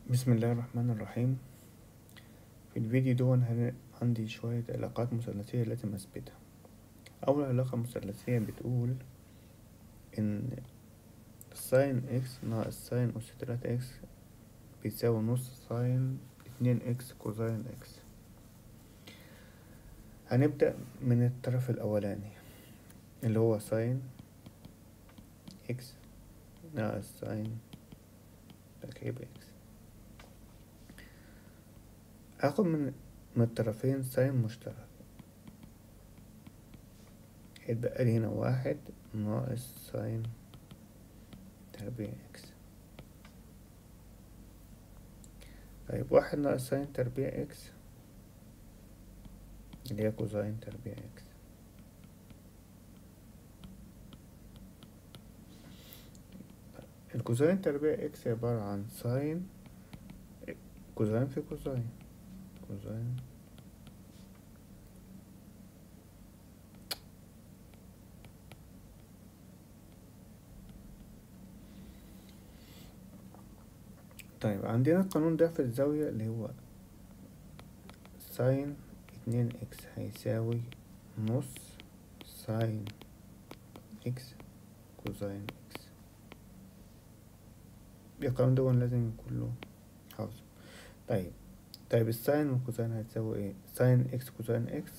بسم الله الرحمن الرحيم في الفيديو دون هن- عندي شوية علاقات مثلثية لازم أثبتها أول علاقة مثلثية بتقول إن ساين إكس ناقص ساين أس تلاتة إكس بيساوي نص ساين اتنين إكس كوزاين إكس هنبدأ من الطرف الأولاني اللي هو ساين إكس ناقص ساين تركيب إكس هاخد من من الطرفين ساين مشترك هيتبقى لي هنا واحد ناقص ساين تربيع اكس طيب واحد ناقص ساين تربيع اكس اللي هي كوزاين تربيع اكس الكوزاين تربيع اكس عبارة عن ساين كوزاين في كوزاين كوزاين طيب عندنا القانون ده في الزاوية اللي هو ساين اتنين اكس هيساوي نص ساين اكس كوزاين اكس القانون ده لازم يكون له حافظه طيب طيب الساين والكوزاين هيساوي ايه ساين اكس كوزاين اكس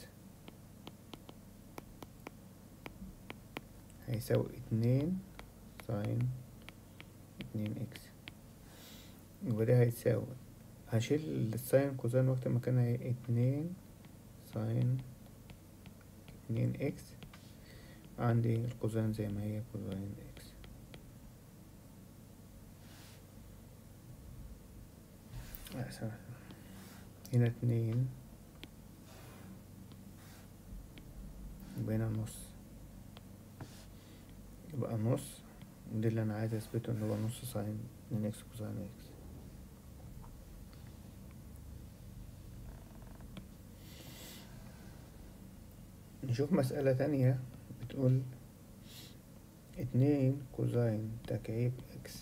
هيساوي اتنين ساين اتنين اكس يبقى ده هيساوي هشيل الساين كوزاين وقت مكانها ايه اتنين ساين اتنين اكس عندي الكوزاين زي ما هي كوزاين اكس أحسن. هنا اتنين يبقى هنا نص يبقى نص ده اللي انا عايز اثبته ان هو نص ساين اتنين اكس كوزاين اكس نشوف مسألة تانية بتقول اتنين كوزاين تكعيب اكس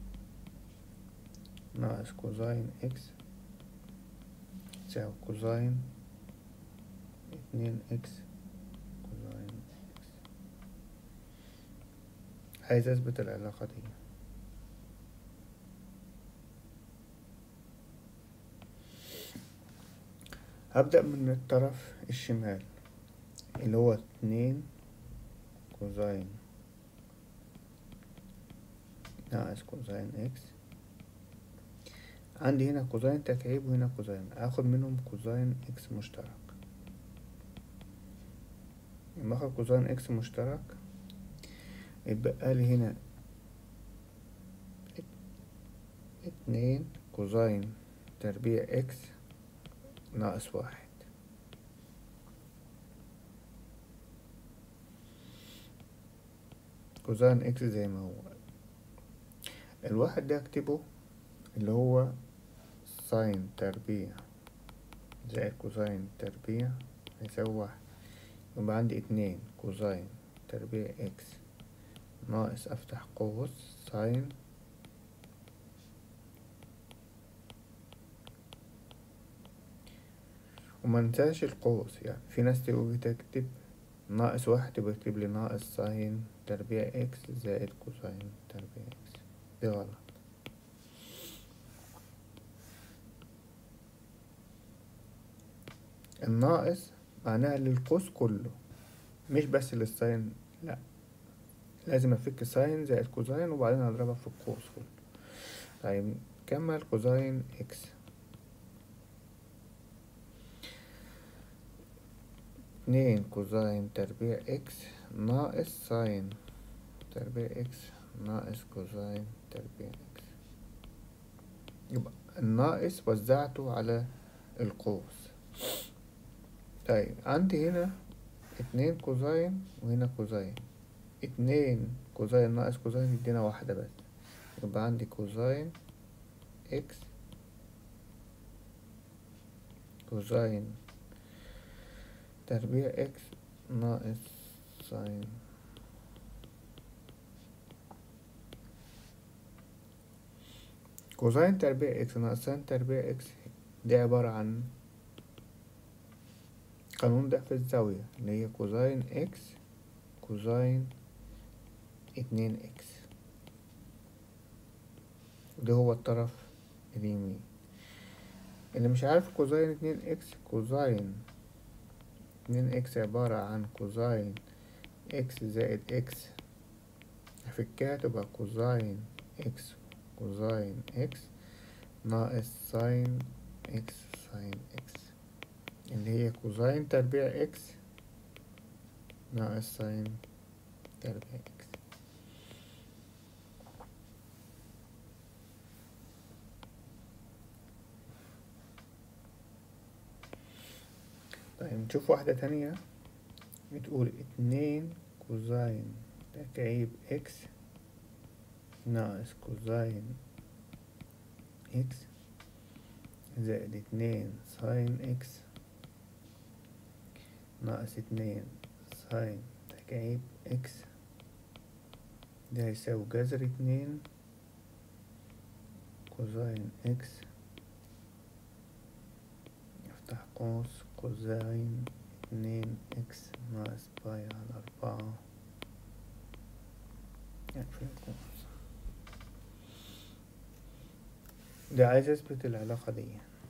ناقص كوزاين اكس تساوي كوزاين اتنين اكس كوزاين اكس عايز اثبت العلاقة دي هبدأ من الطرف الشمال اللي هو اتنين كوزاين ناقص كوزاين اكس عندي هنا كوزاين تكعيب وهنا كوزاين اخد منهم كوزاين اكس مشترك لما اخد كوزاين اكس مشترك يتبقى لي هنا اتنين كوزاين تربيع اكس ناقص واحد كوزاين اكس زي ما هو الواحد ده اكتبه اللي هو ساين تربيع زائد كوزاين تربيع هيساوي واحد يبقى عندي اتنين كوزاين تربيع اكس ناقص افتح قوس ساين وما ننساش القوس يعني في ناس تيجي تكتب ناقص واحد يبقى يكتب لي ناقص ساين تربيع اكس زائد كوساين تربيع اكس دي غلط الناقص معناها للقوس كله مش بس للساين لا لازم افك ساين زائد كوزاين وبعدين اضربها في القوس كله طيب كمل كوزاين اكس اتنين كوزاين تربيع اكس ناقص ساين تربيع اكس ناقص كوزاين تربيع اكس يبقى الناقص وزعته على القوس طيب عندي هنا اتنين كوزاين وهنا كوزاين اتنين كوزاين ناقص كوزاين يدينا واحدة بس يبقى عندي كوزاين اكس كوزاين تربيع اكس ناقص ساين كوزين تربيع اكس ناقص ساين تربيع اكس دي عبارة عن قانون ضعف الزاوية اللي هي كوزين اكس كوزين اتنين اكس وده هو الطرف اليمين اللي مش عارف كوزين اتنين اكس كوزين اتنين اكس عبارة عن كوزين اكس زائد اكس هفكها تبقى كوزين اكس كوزين اكس ناقص ساين اكس ساين اكس اللي هي كوزين تربيع اكس ناقص ساين تربيع اكس طيب نشوف واحدة تانية بتقول اتنين كوزين تكعيب اكس ناقص كوزين اكس زائد اتنين ساين اكس ناقص اتنين ساين تكعيب اكس ده هيساوي جذر اتنين كوزين اكس افتح قوس كوزين اتنين اكس ناقص باي على أربعة اقفل القوس ده عايز اثبت العلاقة دي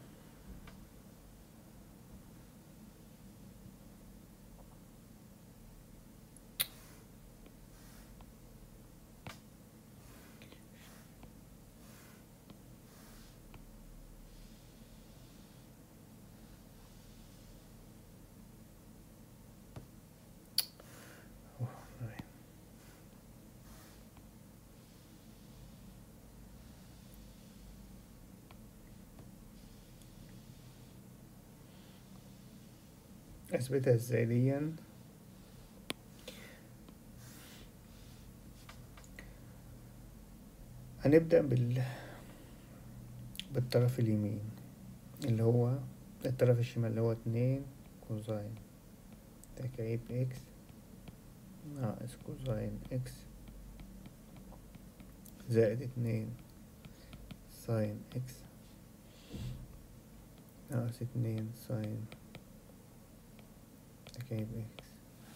اثبتها ازاي ديا هنبدأ بال بالطرف اليمين اللي هو الطرف الشمال اللي هو اتنين كوزين تكعيب اكس ناقص كوزين اكس زائد اتنين ساين اكس ناقص اتنين ساين تكعيب اكس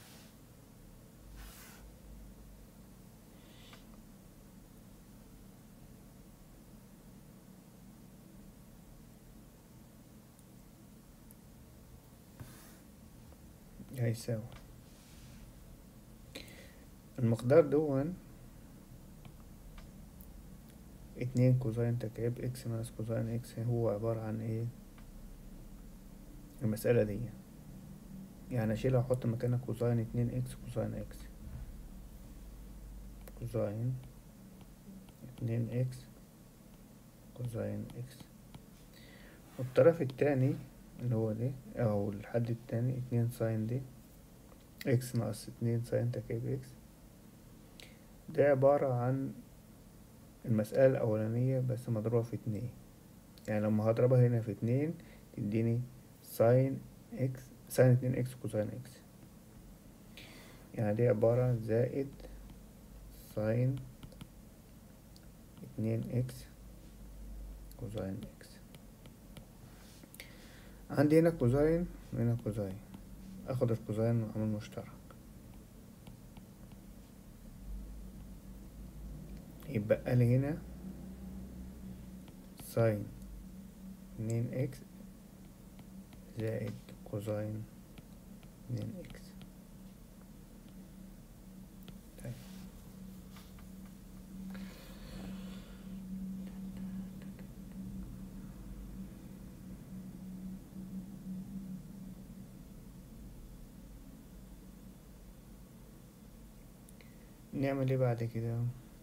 هيساوي المقدار دون اتنين كوزين تكعيب اكس ناقص كوزين اكس هو عبارة عن ايه المسألة دي يعني اشيلها واحط مكانها كوزين اتنين اكس كوزين اكس كوزين اتنين اكس كوزين اكس والطرف التاني اللي هو ده او الحد التاني اتنين ساين دي اكس ناقص اتنين ساين تكعيب اكس ده عبارة عن المسألة الأولانية بس مضروبة في اتنين يعني لما هضربها هنا في اتنين تديني ساين اكس ساين اتنين اكس كوساين اكس يعني دي عبارة زائد ساين اتنين اكس كوساين اكس عندي هنا كوزين وهنا كوزين اخد الكوزين وعمل مشترك يبقى لي هنا ساين اتنين اكس زائد كوزين اتنين اكس طيب نعمل ايه بعد كده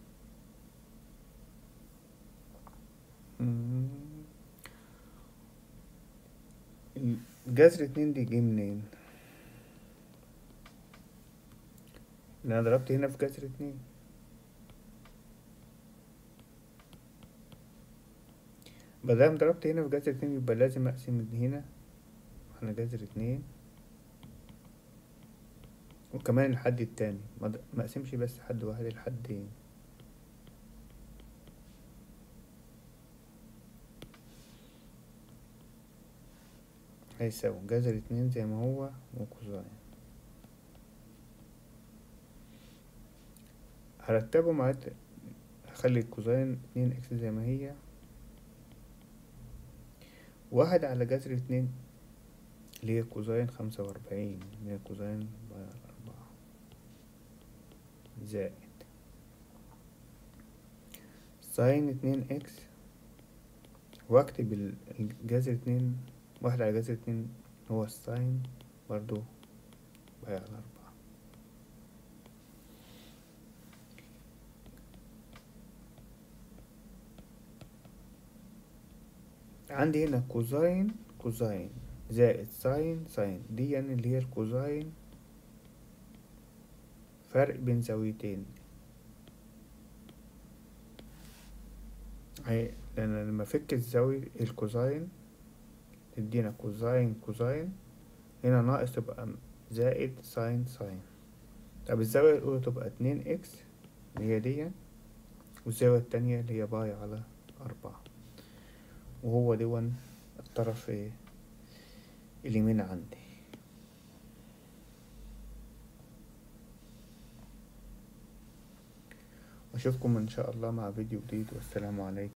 مم. جذر اتنين دي جه منين انا ضربت هنا في جذر اتنين مادام ضربت هنا في جذر اتنين يبقى لازم اقسم من هنا على جذر اتنين وكمان الحد التاني ما د- ما اقسمش بس حد واحد الحدين هيساوي جذر اتنين زي ما هو وكوزاين هرتبهم عد هخلي الكوزاين اتنين اكس زي ما هي واحد على جذر اتنين اللي هي كوزاين خمسة وأربعين اللي هي كوزاين باي على أربعة زائد ساين اتنين اكس واكتب ال- الجذر اتنين واحد على جذر اتنين هو الساين برضو باي على أربعة عندي هنا كوزاين كوزاين زائد ساين ساين دي يعني اللي هي الكوزاين فرق بين زاويتين هي لأن لما أفك الزاوية الكوزاين تدينا كوزاين كوزاين هنا ناقص تبقى زائد ساين ساين طب الزاوية الأولى تبقى اتنين إكس اللي هي دي والزاوية التانية اللي هي باي على أربعة وهو دون الطرف إيه اليمين عندي واشوفكم ان شاء الله مع فيديو جديد والسلام عليكم